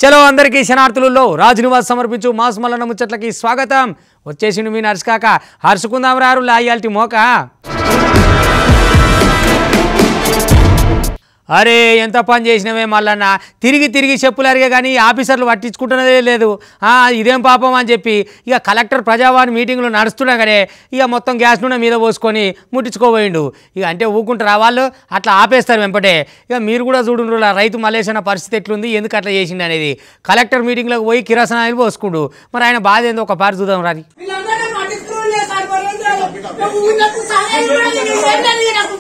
చలో అందరికీ శనార్థులలో రాజు నివాస్ సమర్పించు మాస్ మల్లన్న ముచ్చట్లకి స్వాగతం వచ్చేసిండు మీ నర్సుకాక హర్షుకుందాం రారు లాయాల్టి మోక అరే ఎంత పని చేసినవే మల్లన్న తిరిగి తిరిగి చెప్పులు అరిగే కానీ ఆఫీసర్లు పట్టించుకుంటున్నదే లేదు ఆ, ఇదేం పాపం అని చెప్పి ఇక కలెక్టర్ ప్రజావాణి మీటింగ్లో నడుస్తున్నా కానీ ఇక మొత్తం గ్యాస్ నూనె మీద పోసుకొని ముట్టించుకోబోయిండు ఇక అంటే ఊకుంటారా వాళ్ళు అట్లా ఆపేస్తారు వెంపటే ఇక మీరు కూడా చూడండి రైతు మల్లేసిన పరిస్థితి ఎట్లుంది ఎందుకు అట్లా చేసిండు అనేది కలెక్టర్ మీటింగ్లోకి పోయి కిరసనాయిలు పోసుకుండు మరి ఆయన బాధ ఏందో ఒక పారి చూద్దాం రాని వీళ్ళందరూ పట్టించుకోలేదు సార్ పర్వాలేదు. నాకు ఉన్నట్టు సహాయం కూడా లేదు. ఏం లేదు నాకు.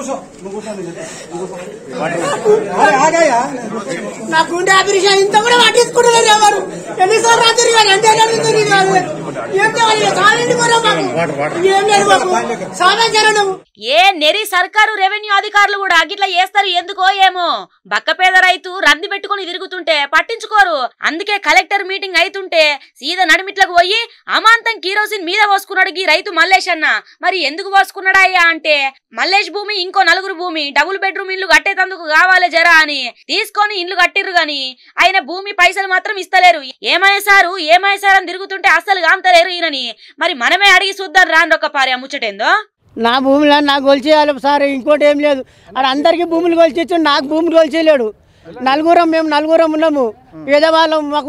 నా గుండె ఆపరేషన్ ఇంత కూడా పట్టించుకుంటలేదు ఎవరు ఎన్నిసార్లు రా తిరిగాను అంటే ఎన్ని తిరిగాను ఏం చేయాలి కాలండి మరో మాకు ఏం లేదు మాకు సమాచారం నువ్వు ఏ నెరి సర్కారు రెవెన్యూ అధికారులు కూడా గిట్లా చేస్తారు ఎందుకో ఏమో బక్కపేద రైతు రంది పెట్టుకుని తిరుగుతుంటే పట్టించుకోరు అందుకే కలెక్టర్ మీటింగ్ అయితుంటే సీదా నడిమిట్లకు పోయి అమాంతం కీరోసిన్ మీద పోసుకున్నాడు ఈ రైతు మల్లేష్ అన్న మరి ఎందుకు పోసుకున్నాడా అయ్యా అంటే మల్లేష్ భూమి ఇంకో నలుగురు భూమి డబుల్ బెడ్రూమ్ ఇల్లు కట్టేటందుకు కావాలి జరా అని తీసుకొని ఇల్లు కట్టిర్రు గాని ఆయన భూమి పైసలు మాత్రం ఇస్తలేరు ఏమాయ సారు ఏమాయ సార్ అని తిరుగుతుంటే అస్సలు కాంతలేరు ఈయనని మరి మనమే అడిగి చూద్దాం రాండి ఒక పారి ఆ ముచ్చటేందో నా భూమిలో నాకు కొలిచేయాలి సార్ ఇంకోటి ఏం లేదు ఆడ అందరికీ భూములు కొలిచేచ్చు నాకు భూములు కొలిచేయలేడు నలుగురం మేము నలుగురం ఉన్నాము పేదవాళ్ళం మాకు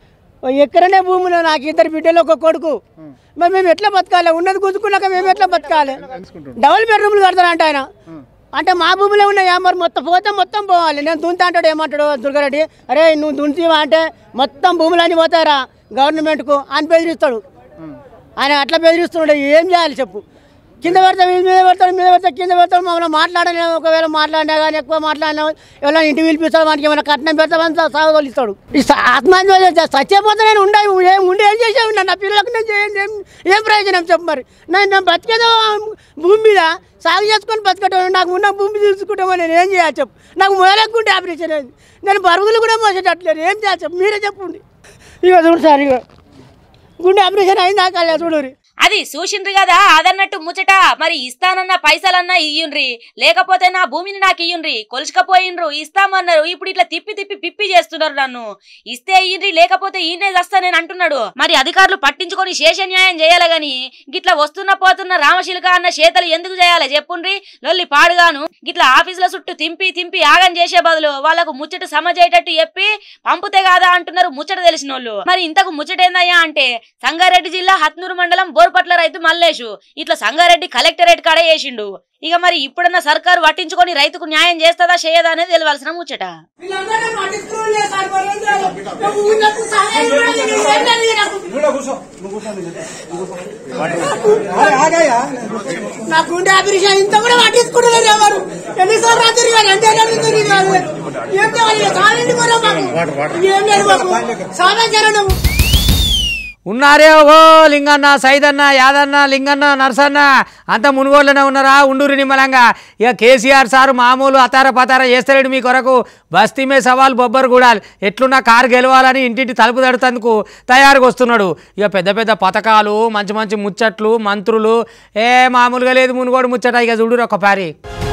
ఎక్కడనే భూములు నాకు ఇద్దరు బిడ్డలు ఒక కొడుకు మరి మేము ఎట్లా బతకాలి ఉన్నది గుంజుకున్నాక మేము ఎట్లా బతకాలి డబుల్ బెడ్రూమ్లు కడతానంట ఆయన అంటే మా భూమిలో ఉన్నాయా మరి మొత్తం పోతే మొత్తం పోవాలి నేను దున్తా అంటాడు ఏమంటాడు దుర్గారెడ్డి అరే నువ్వు దున్తివా అంటే మొత్తం భూములన్నీ పోతారా గవర్నమెంట్కు అని బెదిరిస్తాడు ఆయన అట్లా బెదిరిస్తున్నాడు ఏం చేయాలి చెప్పు కింద పెడతాం మీద పెడతాడు మీద పెడతాం కింద పెడతాడు మమ్మల్ని మాట్లాడినా ఒకవేళ మాట్లాడినా కానీ ఎక్కువ మాట్లాడినా ఎవరైనా ఇంటికి పిలిపిస్తాడు వానికి ఏమైనా కట్నం పెడతామని సాగు ఇస్తాడు ఈ స- ఆత్మహత్య చేస్తే చచ్చిపోతే నేను ఉండే ఏం ఉండి ఏం చేసావు నా పిల్లలకు నేను చేయండి ఏం ఏం ప్రయోజనం చెప్పు మరి నేను నేను బతికేదో భూమి మీద సాగు చేసుకొని బతకటం నాకు ఉన్న భూమి తీసుకుంటామని నేను ఏం చేయాలి చెప్పు నాకు మొదలెక్కుంటే ఆపరేషన్ అయింది నేను బరుగులు కూడా మోసేటట్లేదు ఏం చేయాలి చెప్పు మీరే చెప్పండి ఇక చూడు సార్ ఇక గుండె ఆపరేషన్ అయిందా కాలే చూడు అది చూసిండ్రు కదా అదన్నట్టు ముచ్చట మరి ఇస్తానన్న పైసలన్నా ఇయ్యుండ్రి లేకపోతే నా భూమిని నాకు ఇయ్యుండ్రి కొలుచుకపోయిండ్రు ఇస్తామన్నారు ఇప్పుడు ఇట్లా తిప్పి తిప్పి పిప్పి చేస్తున్నారు నన్ను ఇస్తే ఇయ్యండ్రి లేకపోతే ఈయనే చేస్తా నేను అంటున్నాడు మరి అధికారులు పట్టించుకొని శేష న్యాయం చేయాలి గాని గిట్లా వస్తున్న పోతున్న రామశిల్క అన్న చేతలు ఎందుకు చేయాలి చెప్పుండ్రి లొల్లి పాడుగాను గిట్లా ఆఫీసుల చుట్టూ తింపి తింపి ఆగం చేసే బదులు వాళ్ళకు ముచ్చట సమజేటట్టు చెప్పి పంపుతే కాదా అంటున్నారు ముచ్చట తెలిసిన వాళ్ళు మరి ఇంతకు ముచ్చటేందయ్యా అంటే సంగారెడ్డి జిల్లా హత్నూరు మండలం బోర్పట్ల రైతు మల్లేషు ఇట్లా సంగారెడ్డి కలెక్టరేట్ కాడ వేసిండు ఇక మరి ఇప్పుడన్నా సర్కారు పట్టించుకొని రైతుకు న్యాయం చేస్తుందా చేయదా అనేది తెలియాల్సిన ముచ్చట వీళ్ళందరూ పట్టించుకోలేదు సార్ పర్వాలేదు. నాకు ఉన్నట్టు సహాయం కూడా లేదు. ఏం లేదు నాకు. నా గుండె ఆపరేషన్ ఇంత కూడా పట్టించుకుంటలేదు ఎవరు ఎన్నిసార్లు రా తిరిగాను అంటే ఎన్ని తిరిగాను ఏం చేయాలి కాలండి మరో మాకు ఏం లేదు మాకు సమాచారం నువ్వు ఉన్నారే ఓ లింగన్న సైదన్న యాదన్న లింగన్న నర్సన్న అంత మునుగోళ్ళనే ఉన్నారా ఉండూరి నిమ్మలంగా ఇక కేసీఆర్ సారు మామూలు అతార పతార చేస్తాడు మీ కొరకు బస్తీమే సవాల్ బొబ్బరు కూడా ఎట్లున్నా కారు గెలవాలని ఇంటింటి తలుపు తడుతందుకు తయారుగా వస్తున్నాడు ఇక పెద్ద పెద్ద పథకాలు మంచి మంచి ముచ్చట్లు మంత్రులు ఏ మామూలుగా లేదు మునుగోడు ముచ్చట ఇక చూడురు ఒక పారి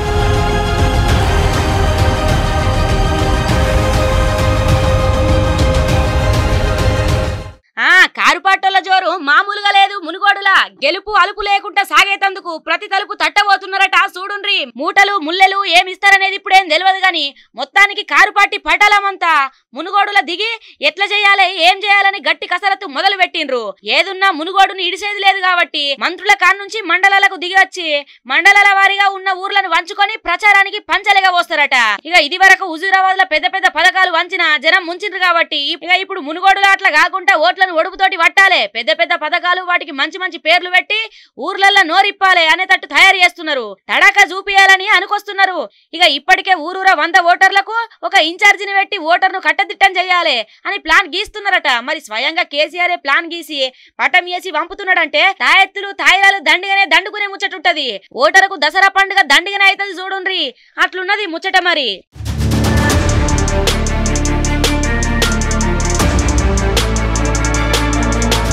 ఆ కారుపాటోల జోరు మామూలుగా లేదు మునుగోడులా గెలుపు అలుపు లేకుండా సాగేతందుకు ప్రతి తలుపు తట్టబోతున్నారట చూడుండ్రి మూటలు ముల్లెలు ఏమిస్తారనేది ఇప్పుడేం తెలియదు గాని మొత్తానికి కారుపాటి పటాలమంతా మునుగోడుల దిగి ఎట్లా చేయాలి ఏం చేయాలని గట్టి కసరత్తు మొదలు పెట్టిండ్రు ఏదున్నా మునుగోడుని ఇడిసేది లేదు కాబట్టి మంత్రుల కాన్నుంచి మండలాలకు దిగి వచ్చి మండలాల వారీగా ఉన్న ఊర్లను వంచుకొని ప్రచారానికి పంచలేగా వస్తారట ఇక ఇది వరకు హుజూరాబాద్ లో పెద్ద పెద్ద పథకాలు వంచిన జనం ముంచిండ్రు కాబట్టి ఇక ఇప్పుడు మునుగోడులో అట్లా కాకుండా ఓట్లను ఒడుపుతోటి పట్టాలి పెద్ద పెద్ద పథకాలు వాటికి మంచి మంచి పేర్లు పెట్టి ఊర్లల్లో నోరిప్పాలి అనేటట్టు తయారు చేస్తున్నారు తడాక చూపియాలని అనుకొస్తున్నారు ఇక ఇప్పటికే ఊరూరా వంద ఓటర్లకు ఒక ఇన్ఛార్జిని పెట్టి ఓటర్ను కట్టదిట్టం చేయాలి అని ప్లాన్ గీస్తున్నారట మరి స్వయంగా కేసీఆర్ ప్లాన్ గీసి పటం వేసి పంపుతున్నాడంటే తాయెత్తులు తాయిలాలు దండిగానే దండుకునే ముచ్చటుంటది ఓటరుకు దసరా పండుగ దండిగానే అవుతుంది చూడుండ్రి అట్లున్నది ముచ్చట మరి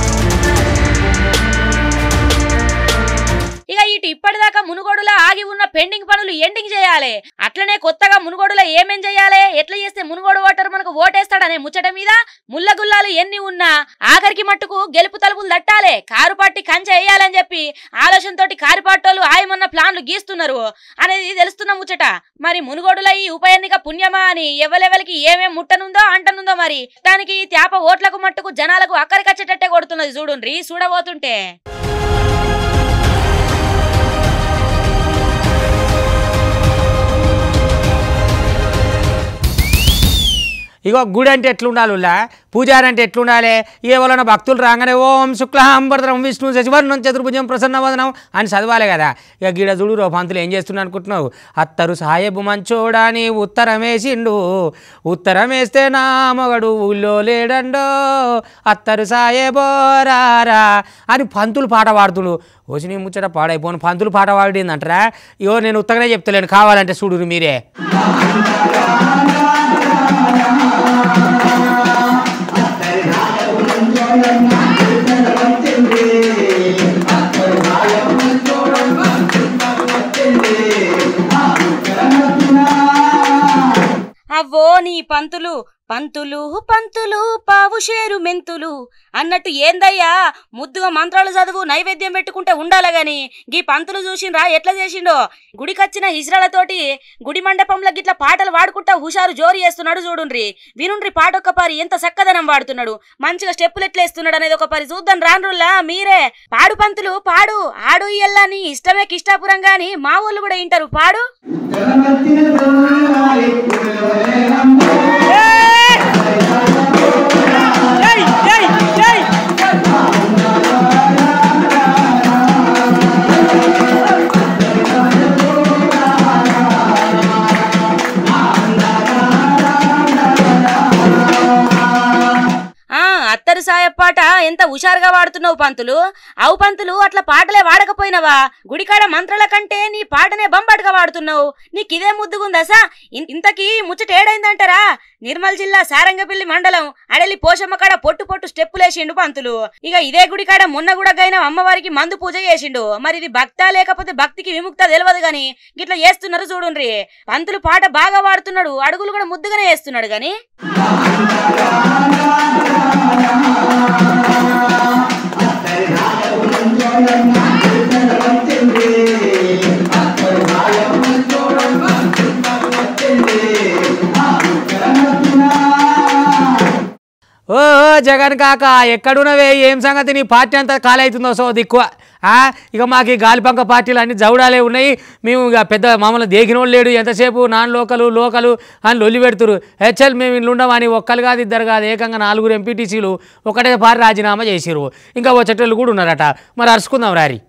ఇక ఇటు ఇప్పటిదాకా మునుగోడులా ఆగి ఉన్న పెండింగ్ పనులు ఎండింగ్ చేయాలి అట్లనే కొత్తగా మునుగోడులో ఏమేం చేయాలి ఎట్లా చేస్తే మునుగోడు ఓటర్ మనకు ఓటేస్తాడనే ముచ్చట మీద ముల్లగుల్లాలు ఎన్ని ఉన్నా ఆఖరికి మట్టుకు గెలుపు తలుపులు తట్టాలి కారు పట్టి కంచె వేయాలని చెప్పి ఆలోచనతోటి కారు పట్టోళ్ళు ఆయమన్న ప్లాన్లు గీస్తున్నారు అనేది తెలుస్తున్న ముచ్చట మరి మునుగోడులో ఈ ఉప ఎన్నిక పుణ్యమా అని ఎవలెవలికి ఏమేం ముట్టనుందో అంటనుందో మరి దానికి ఈ తేప ఓట్లకు మట్టుకు జనాలకు అక్కడికచ్చేటట్టే కొడుతున్నది చూడుండ్రి చూడబోతుంటే ఇగో గుడి అంటే ఎట్లుండాలి ఉల్లా పూజారి అంటే ఎట్లుండాలి ఏవలన భక్తులు రాగానే ఓం శుక్లాం భద్రం విష్ణు శశివర్ణం చతుర్భుజం ప్రసన్నవదనం అని చదవాలి కదా ఇక గీడ చూడు రో పంతులు ఏం చేస్తున్నా అనుకుంటున్నావు అత్తరు సాహెబు మంచోడాని ఉత్తరం వేసిండు ఉత్తరం వేస్తే నా మగడు ఊళ్ళో లేడండో అత్తరు సాహెబో రారా అని పంతులు పాట పాడుతుడు వచ్చి నీ ముచ్చట పాడైపోను పంతులు పాట పాడిందంటారా ఇగో నేను ఉత్తగానే చెప్తలేను కావాలంటే చూడు మీరే అవ్వో నీ పంతులు పంతులు పంతులు పావుషేరు మెంతులు అన్నట్టు ఏందయ్యా ముద్దుగా మంత్రాలు చదువు నైవేద్యం పెట్టుకుంటే ఉండాలి గాని గీ పంతులు చూసిండ్రా ఎట్లా చేసిండో గుడికొచ్చిన హిజ్రాలతోటి గుడి మండపంలో గిట్ల పాటలు పాడుకుంటా హుషారు జోరు చేస్తున్నాడు చూడుండ్రి వినుండ్రి పాట ఒక్క పారి ఎంత చక్కదనం వాడుతున్నాడు మంచిగా స్టెప్పులు ఎట్లా వేస్తున్నాడు అనేది ఒక పరి చూద్దాం రాన్రుల్లా మీరే పాడు పంతులు పాడు ఆడు ఇయ్యల్లా నీ ఇష్టమే కిష్టాపురం గాని మా వాళ్ళు కూడా వింటారు పాడు ఆ అత్తరు సాయపాట ఎంత హుషారుగా వాడుతున్నావు పంతులు అవు పంతులు అట్లా పాటలే వాడకపోయినవా గుడికాడ మంత్రాల కంటే నీ పాటనే బంబాటుగా వాడుతున్నావు నీకిదే ముద్దుగుందా సా ఇన్- ఇంతకీ ముచ్చట ఏడైందంటారా నిర్మల్ జిల్లా సారంగపల్లి మండలం అడలి పోషమ్మ కాడ పొట్టు పొట్టు స్టెప్పులేసిండు పంతులు ఇక ఇదే గుడికాడ మొన్న కూడా గైన అమ్మవారికి మందు పూజ చేసిండు మరి ఇది భక్త లేకపోతే భక్తికి విముక్త తెలియదు గాని గిట్లా చేస్తున్నారు చూడుండ్రి పంతులు పాట బాగా వాడుతున్నాడు అడుగులు కూడా ముద్దుగానే వేస్తున్నాడు గాని ఓ జగన్ కాక ఎక్కడున్నవే ఏం సంగతి నీ పార్టీ అంతా ఖాళీ అవుతుందో సో దిక్కువ ఆ, ఇక మాకు ఈ గాలిపంక పార్టీలు అన్ని జౌడాలే ఉన్నాయి మేము ఇక పెద్ద మామూలు దేకినోళ్ళు లేడు ఎంతసేపు నాన్ లోకలు లోకలు అని లొల్లి పెడుతురు హెచ్ఎల్ మేము ఇల్లు ఉండమని ఒక్కరు కాదు ఇద్దరు కాదు ఏకంగా నాలుగురు ఎంపీటీసీలు ఒకటే పారి రాజీనామా చేసిరు ఇంకా వచ్చేటోళ్ళు కూడా ఉన్నారట మరి అరుచుకుందాం రారి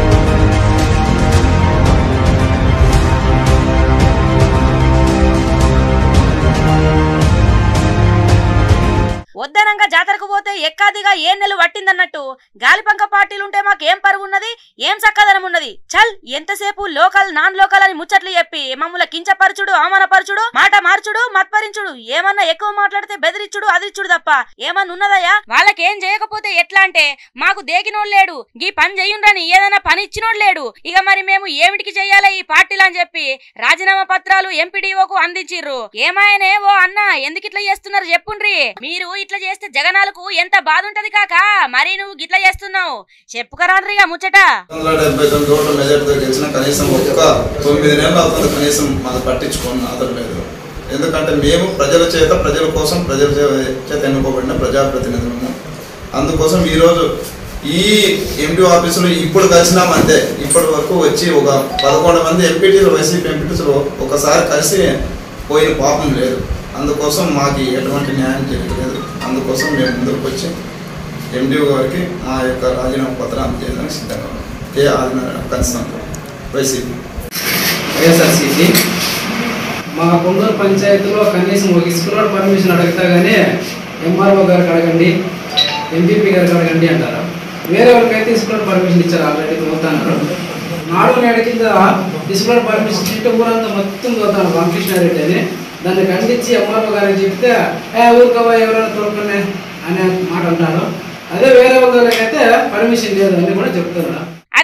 వద్దనంగా జాతరకు పోతే ఎక్కాదిగా ఏ నెల పట్టిందన్నట్టు గాలిపంక పార్టీలుంటే మాకేం పరువు ఉన్నది ఏం చక్కదనం ఉన్నది చల్ ఎంతసేపు లోకల్ నాన్ లోకల్ అని ముచ్చట్లు చెప్పి మమ్మల్ని కించపరచుడు అవమానపరచుడు మాట మార్చుడు మత్పరించుడు ఏమన్నా ఎక్కువ మాట్లాడితే బెదిరించుడు అదిరిచుడు తప్ప ఏమన్నా ఉన్నదయ్యా వాళ్ళకేం చేయకపోతే ఎట్లా అంటే మాకు దేకినోడు లేడు ఈ పని చెయ్యుండ్రని ఏదైనా పని ఇచ్చినోడు లేడు ఇక మరి మేము ఏమిటికి చెయ్యాలి ఈ పార్టీలు అని చెప్పి రాజీనామా పత్రాలు ఎంపీడీఓకు అందించిర్రు ఏమాయనే ఓ అన్న ఎందుకు ఇట్లా చేస్తున్నారు చెప్పుండ్రి మీరు ఇట్లా చేస్తే జగనాలకు ఎంత బాధ ఉంటది కాక మరి నువ్వు గిట్లా చేస్తున్నావు చెప్పుకరాన్రిగా ముచ్చట వందల డెబ్బై తొమ్మిది ఓట్ల మెజార్టీతో గెలిచిన కనీసం ఒక్క తొమ్మిది నెలలు అవుతుంది కనీసం మాకు పట్టించుకోండి అతను లేదు ఎందుకంటే మేము ప్రజల చేత ప్రజల కోసం ప్రజల చే- చేత ఎన్నుకోబడిన ప్రజాప్రతినిధులము అందుకోసం ఈరోజు ఈ ఎంపీ ఆఫీసులో ఇప్పుడు కలిసినాం అంతే ఇప్పటి వరకు వచ్చి ఒక పదకొండు మంది ఎంపీటీలు వైసీపీ ఎంపీటీసులు ఒకసారి కలిసి పోయిన పాపం లేదు అందుకోసం మాకు ఎటువంటి న్యాయం చేయలేదు అందుకోసం మేము ముందుకు వచ్చి ఎండిఓ గారికి మా యొక్క రాజీనామా పత్రం అందజేయడానికి సిద్ధంగా ఉన్నాం ఏ ఆదినారాయణ కన్సంత వైసీపీ వైఎస్ఆర్సీపీ మా కొందరు పంచాయతీలో కనీసం ఒక ఇస్కూల్ పర్మిషన్ అడుగుతా కానీ ఎంఆర్ఓ గారికి అడగండి ఎంపీపీ గారికి అడగండి అంటారు వేరే వాళ్ళకైతే ఇస్కూల్ పర్మిషన్ ఇచ్చారు ఆల్రెడీ పోతున్నారు నాడు నేడు కింద ఇస్కూల్ పర్మిషన్ ఇటు ఊరంతా మొత్తం పోతాను రామకృష్ణారెడ్డి అని దాన్ని ఖండించి ఎంఆర్ఓ గారికి చెప్తే ఏ ఊరుకోవా ఎవరైనా తోడుకునే అనే మాట అంటారు అదే వేరే వాళ్ళకైతే పర్మిషన్ లేదు అని కూడా చెప్తున్నారు అది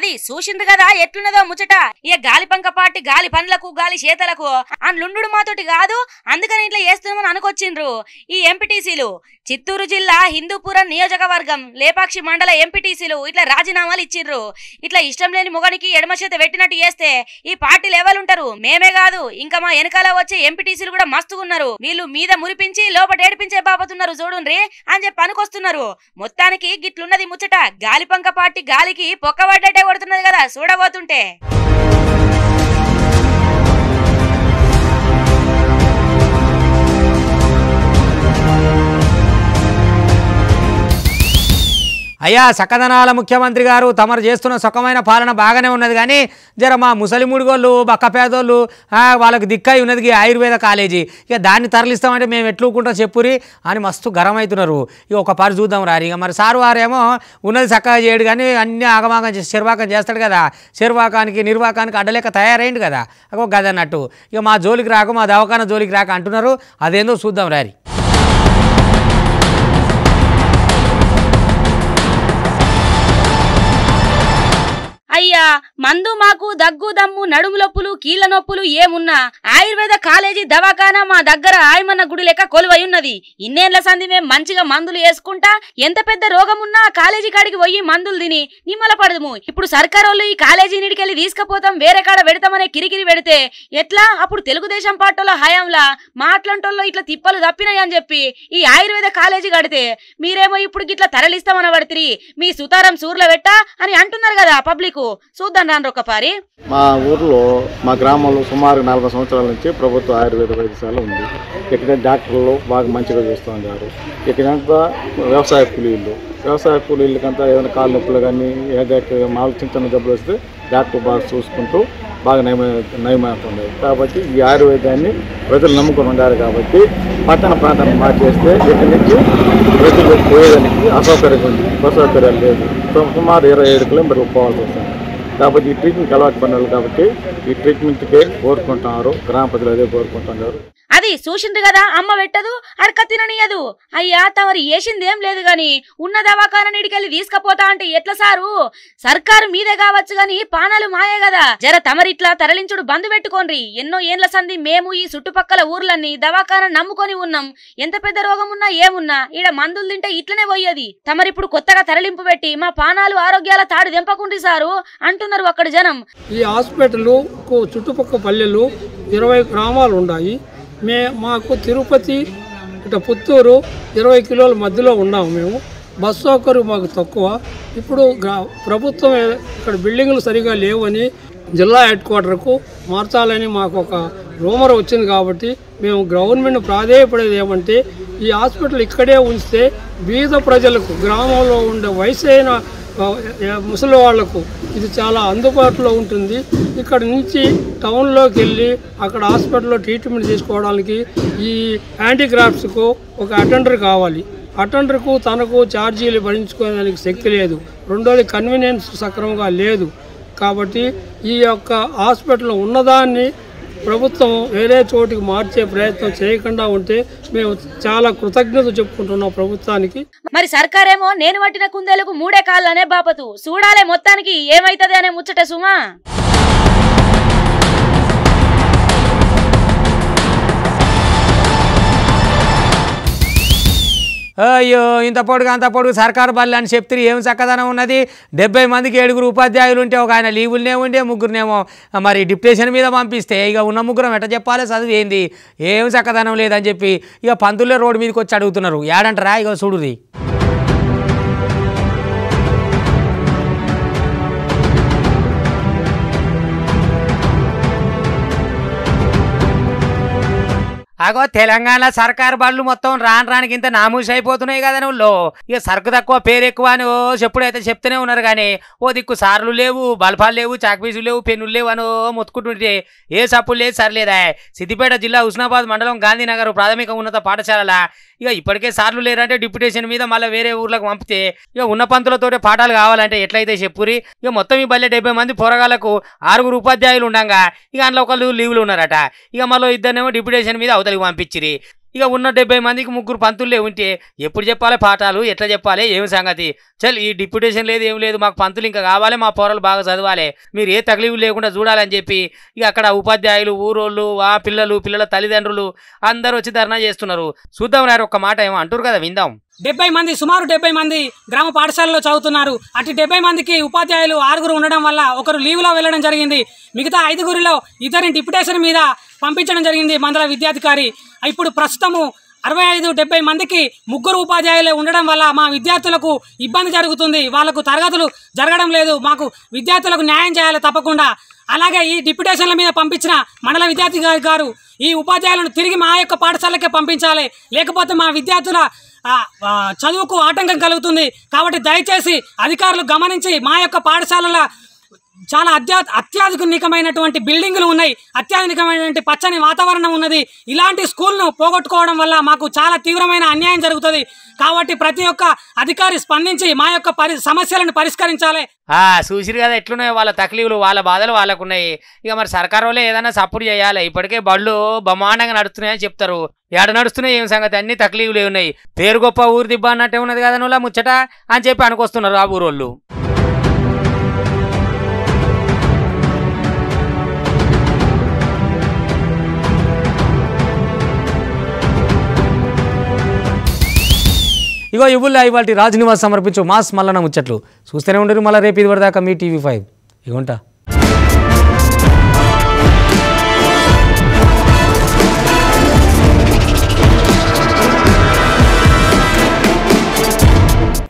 అది చూసింది కదా ఎట్లున్నదో ముచ్చట ఇక గాలి పంక పాటి గాలి పండ్లకు గాలి చేతలకు లుండు మాతోటి కాదు అందుకని ఇట్లా చేస్తున్నామని అనుకొచ్చిండ్రు ఈ ఎంపీటీసీలు చిత్తూరు జిల్లా హిందూపురం నియోజకవర్గం లేపాక్షి మండల ఎంపీటీసీలు ఇట్లా రాజీనామాలు ఇచ్చిండ్రు ఇట్లా ఇష్టం లేని మొగనికి ఎడమ చేత పెట్టినట్టు చేస్తే ఈ పార్టీలు ఎవరుంటారు మేమే కాదు ఇంకా మా వెనకాల వచ్చే ఎంపీటీసీలు కూడా మస్తుగున్నారు వీళ్ళు మీద మురిపించి లోపట ఏడిపించే బాబతున్నారు చూడుండ్రి అని చెప్పి పనికొస్తున్నారు మొత్తానికి గిట్లున్నది ముచ్చట గాలిపంక పార్టీ గాలికి పొక్కబడ్డట్టే కొడుతున్నది కదా చూడబోతుంటే అయ్యా సకదనాల ముఖ్యమంత్రి గారు తమరు చేస్తున్న సుఖమైన పాలన బాగానే ఉన్నది కానీ జర మా ముసలి ముడిగోళ్ళు బక్క పేదోళ్ళు ఆ, వాళ్ళకి దిక్కై ఉన్నది ఈ ఆయుర్వేద కాలేజీ ఇక దాన్ని తరలిస్తామంటే మేము ఎట్లుకుంటాం చెప్పురి అని మస్తు గరం అవుతున్నారు ఇక ఒక పారి చూద్దాం రారు ఇక మరి సారు వారేమో ఉన్నది చక్కగా చేయడు కానీ అన్ని ఆగమాగం చేసి శర్వాకం చేస్తాడు కదా శర్వాకానికి నిర్వాకానికి అడ్డలేక తయారైంది కదా ఒక గద అన్నట్టు ఇక మా జోలికి రాక మా దవాఖాన జోలికి రాక అంటున్నారు అదేందో చూద్దాం రారి అయ్యా మందు మాకు దగ్గు దమ్ము నడుము నొప్పులు కీళ్ళ నొప్పులు ఏమున్నా ఆయుర్వేద కాలేజీ దవాఖానా మా దగ్గర ఆయమన్న గుడి లెక్క కొలువై ఉన్నది ఇన్నేళ్ల సంది మేం మంచిగా మందులు వేసుకుంటా ఎంత పెద్ద రోగం ఉన్నా ఆ కాలేజీ కాడికి పోయి మందులు తిని నిమ్మల పడదుము ఇప్పుడు సర్కారోళ్ళు ఈ కాలేజీ నీడికెళ్ళి తీసుకుపోతాం వేరే కాడ పెడతామనే కిరికిరి పెడితే ఎట్లా అప్పుడు తెలుగుదేశం పార్టీలో హయాంలా మాట్లాంటోళ్ళు ఇట్లా తిప్పలు తప్పినాయి అని చెప్పి ఈ ఆయుర్వేద కాలేజీ కడితే మీరేమో ఇప్పుడు గిట్లా తరలిస్తామని పడితే మీ సుతారం సూర్ల పెట్టా అని అంటున్నారు కదా పబ్లిక్ చూద్దాం రాను ఒక పారి మా ఊర్లో మా గ్రామంలో సుమారు నలభై సంవత్సరాల నుంచి ప్రభుత్వ ఆయుర్వేద వైద్యశాల ఉంది ఇక్కడ డాక్టర్లు బాగా మంచిగా చూస్తూ ఉన్నారు ఇక్కడంతా వ్యవసాయ కూలీలు వ్యవసాయ కూలీలకంతా ఏదైనా కాళ్ళ నొప్పులు కానీ ఏదైతే మామూలు చిన్న చిన్న జబ్బులు వస్తే డాక్టర్ బాగా చూసుకుంటూ బాగా నయమ నయమవుతుంది కాబట్టి ఈ ఆయుర్వేదాన్ని ప్రజలు నమ్ముకొని ఉండాలి కాబట్టి పట్టణ ప్రాంతాన్ని మార్చేస్తే ఇక్కడి నుంచి ప్రజలు పోయేదానికి అసౌకర్యంగా ఉంది బస్ సౌకర్యాలు లేదు సుమారు ఇరవై ఏడు కిలోమీటర్లు పోవాల్సి వస్తుంది కాబట్టి ఈ ట్రీట్మెంట్ అలవాటు పడినారు కాబట్టి ఈ ట్రీట్మెంట్కే కోరుకుంటున్నారు గ్రామ ప్రజలు అదే కోరుకుంటున్నారు అది చూసిండ్రు కదా అమ్మ పెట్టదు అడక తిననీయదు అయ్యా తమరు ఏసిందేం లేదు గాని ఉన్న దవాఖాన నీడికెళ్ళి తీసుకపోతా అంటే ఎట్లా సారు సర్కారు మీదే కావచ్చు గాని పానాలు మాయే కదా జర తమరిట్లా తరలించుడు బంధు పెట్టుకోండి ఎన్నో ఏండ్ల సంది మేము ఈ చుట్టుపక్కల ఊర్లన్నీ దవాఖాన నమ్ముకొని ఉన్నాం ఎంత పెద్ద రోగం ఉన్నా ఏమున్నా ఈడ మందులు తింటే ఇట్లనే పోయేది తమరిప్పుడు కొత్తగా తరలింపు పెట్టి మా పానాలు ఆరోగ్యాల తాడు దెంపకుండ్రి సారు అంటున్నారు అక్కడ జనం ఈ హాస్పిటల్ చుట్టుపక్కల పల్లెలు ఇరవై గ్రామాలు ఉన్నాయి మే మాకు తిరుపతి ఇట పుత్తూరు ఇరవై కిలోల మధ్యలో ఉన్నాము మేము బస్ సౌకర్యం మాకు తక్కువ ఇప్పుడు గ్రా- ప్రభుత్వం ఏ- ఇక్కడ బిల్డింగ్లు సరిగా లేవని జిల్లా హెడ్ క్వార్టర్కు మార్చాలని మాకు ఒక రూమర్ వచ్చింది కాబట్టి మేము గవర్నమెంట్ ప్రాధేయపడేది ఏమంటే ఈ హాస్పిటల్ ఇక్కడే ఉంచితే బీద ప్రజలకు గ్రామంలో ఉండే వయసు అయిన ఆ, ఏ- ముసలి వాళ్లకు ఇది చాలా అందుబాటులో ఉంటుంది ఇక్కడ నుంచి టౌన్లోకి వెళ్ళి అక్కడ హాస్పిటల్లో ట్రీట్మెంట్ చేసుకోవడానికి ఈ యాంటీక్రాఫ్ట్స్కు ఒక అటెండర్ కావాలి అటెండర్కు తనకు ఛార్జీలు భరించుకోవడానికి శక్తి లేదు రెండోది కన్వీనియన్స్ సక్రమంగా లేదు కాబట్టి ఈ యొక్క హాస్పిటల్ ఉన్నదాన్ని ప్రభుత్వం వేరే చోటికి మార్చే ప్రయత్నం చేయకుండా ఉంటే మేము చాలా కృతజ్ఞత చెప్పుకుంటున్నాం ప్రభుత్వానికి మరి సర్కారేమో నేను పట్టిన కుందేలకు మూడే కాళ్ళనే బాపతు చూడాలే మొత్తానికి ఏమైతది అనే ముచ్చట సుమా అయ్యో ఇంత పొడుగు అంత పొడుగు సర్కారు బల్లి అని చెప్తే ఏం చక్కదనం ఉన్నది డెబ్బై మందికి ఏడుగురు ఉపాధ్యాయులు ఉంటే ఒక ఆయన లీవులనే ఉండే ముగ్గురునేమో మరి డిప్యుటేషన్ మీద పంపిస్తే ఇక ఉన్న ముగ్గురం ఎట్ట చెప్పాలి చదువు ఏంది ఏం చక్కదనం లేదని చెప్పి ఇక పంతులే రోడ్డు మీదకి వచ్చి అడుగుతున్నారు ఏడంటారా ఇక చూడుది అగో తెలంగాణ సర్కారు బళ్ళు మొత్తం రాను రానికి ఇంత నామూసి అయిపోతున్నాయి కదా నువ్వు ఇక సరుకు తక్కువ పేరు ఎక్కువ అని ఓ చెప్పుడైతే చెప్తూనే ఉన్నారు కానీ ఓ దిక్కు సార్లు లేవు బల్పాలు లేవు చాక్పీసులు లేవు పెన్నులు లేవు అని ఓ మొత్తుకుంటుంటే ఏ సప్పులు లేదు సర్లేదా సిద్దిపేట జిల్లా హుస్నాబాద్ మండలం గాంధీనగర్ ప్రాథమిక ఉన్నత పాఠశాల ఇక ఇప్పటికే సార్లు లేరంటే డిప్యుటేషన్ మీద మళ్ళీ వేరే ఊర్లకు పంపితే ఇక ఉన్న పంతులతోటి పాఠాలు కావాలంటే ఎట్లయితే చెప్పురి ఇక మొత్తం ఈ బల్లె డెబ్బై మంది పోరగాళ్లకు ఆరుగురు ఉపాధ్యాయులు ఉండంగా ఇక అందులో ఒకళ్ళు లీవులు ఉన్నారట ఇక మళ్ళీ ఇద్దరినేమో డిప్యుటేషన్ మీద అవతలికి పంపించిరి ఇక ఉన్న డెబ్బై మందికి ముగ్గురు పంతులే ఉంటే ఎప్పుడు చెప్పాలి పాఠాలు ఎట్లా చెప్పాలి ఏమి సంగతి చల్ ఈ డిప్యుటేషన్ లేదు ఏం లేదు మాకు పంతులు ఇంకా కావాలి మా పోరలు బాగా చదవాలి మీరు ఏ తగిలివి లేకుండా చూడాలని చెప్పి ఇక అక్కడ ఉపాధ్యాయులు ఊరోళ్ళు ఆ పిల్లలు పిల్లల తల్లిదండ్రులు అందరూ వచ్చి ధర్నా చేస్తున్నారు చూద్దాం రారు ఒక్క మాట ఏమో అంటారు కదా విందాం డెబ్బై మంది సుమారు డెబ్బై మంది గ్రామ పాఠశాలలో చదువుతున్నారు అటు డెబ్బై మందికి ఉపాధ్యాయులు ఆరుగురు ఉండడం వల్ల ఒకరు లీవ్లో వెళ్ళడం జరిగింది మిగతా ఐదుగురిలో ఇద్దరిని డిప్యుటేషన్ మీద పంపించడం జరిగింది మండల విద్యాధికారి ఇప్పుడు ప్రస్తుతము అరవై ఐదు డెబ్బై మందికి ముగ్గురు ఉపాధ్యాయులే ఉండడం వల్ల మా విద్యార్థులకు ఇబ్బంది జరుగుతుంది వాళ్ళకు తరగతులు జరగడం లేదు మాకు విద్యార్థులకు న్యాయం చేయాలి తప్పకుండా అలాగే ఈ డిప్యుటేషన్ల మీద పంపించిన మండల విద్యాధికారి గారు ఈ ఉపాధ్యాయులను తిరిగి మా యొక్క పాఠశాలకే పంపించాలి లేకపోతే మా విద్యార్థుల ఆ, ఆ, చదువుకు ఆటంకం కలుగుతుంది కాబట్టి దయచేసి అధికారులు గమనించి మా యొక్క పాఠశాలల చాలా అత్యా అత్యాధునికమైనటువంటి బిల్డింగులు ఉన్నాయి అత్యాధునికమైనటువంటి పచ్చని వాతావరణం ఉన్నది ఇలాంటి స్కూల్ను పోగొట్టుకోవడం వల్ల మాకు చాలా తీవ్రమైన అన్యాయం జరుగుతుంది కాబట్టి ప్రతి ఒక్క అధికారి స్పందించి మా యొక్క పరి సమస్యలను పరిష్కరించాలి ఆ చూసిరు కదా ఎట్లున్నాయో వాళ్ళ తక్లీఫ్లు వాళ్ళ బాధలు వాళ్ళకున్నాయి ఇక మరి సర్కారు వాళ్ళే ఏదైనా సపోర్ట్ చేయాలి ఇప్పటికే బళ్ళు బ్రహ్మాండంగా నడుస్తున్నాయని చెప్తారు ఏడ నడుస్తున్నాయి ఏం సంగతి అన్ని తక్లీఫ్లు ఉన్నాయి పేరు గొప్ప ఊరు దిబ్బ అన్నట్టే ఉన్నది కదా నువ్వు ముచ్చట అని చెప్పి అనుకొస్తున్నారు ఆ ఊరోళ్ళు ఇగో ఇవ్వుల్లా ఇవాళ రాజ్ నివాస్ సమర్పించు మాస్ మల్లన్న ముచ్చట్లు చూస్తూనే ఉండరు మళ్ళీ రేపు ఇది వరదాకా మీ టీవీ ఫైవ్ ఇగుంటా